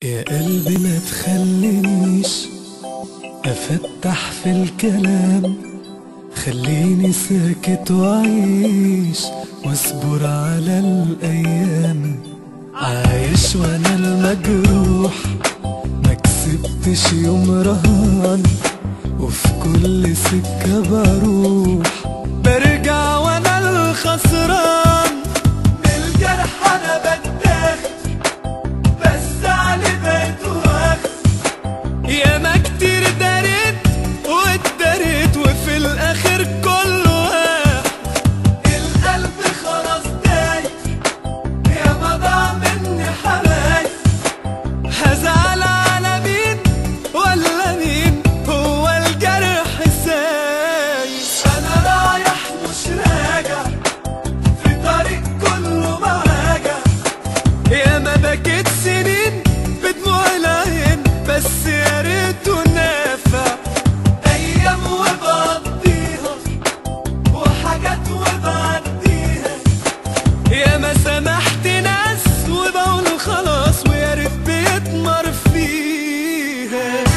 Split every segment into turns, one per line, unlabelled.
يا قلبي ما تخلينيش افتح في الكلام خليني ساكت وعيش واصبر على الايام عايش وانا المجروح ما كسبتش يوم رهان وفي كل سكة بروح برجع وانا الخسران من الجرح انا بتاخد بس علي بقيت واخد ياما كتير داريت واتداريت وفي الاخر كله واحد القلب خلاص دايب ياما ضاع مني حبايب هزعل على مين ولا مين هو الجرح سايب انا رايح مش راجع في طريق كله مواجع ياما بكيت سنين بدموع العين بس يا ريته نافع ايام وبقضيها وحاجات وبعديها ياما سامحت ناس وبقول خلاص ويا ريت بيتمر فيها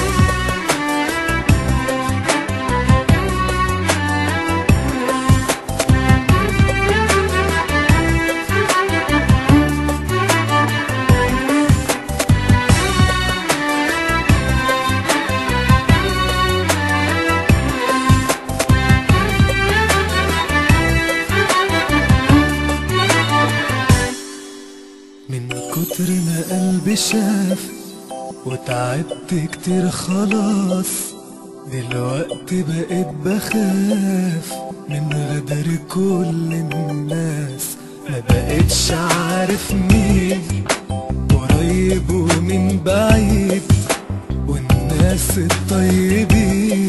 من كتر ما قلبي شاف وتعبت كتير خلاص دلوقتي بقيت بخاف من غدر كل الناس ما بقيتش عارف مين قريب ومين بعيد والناس الطيبين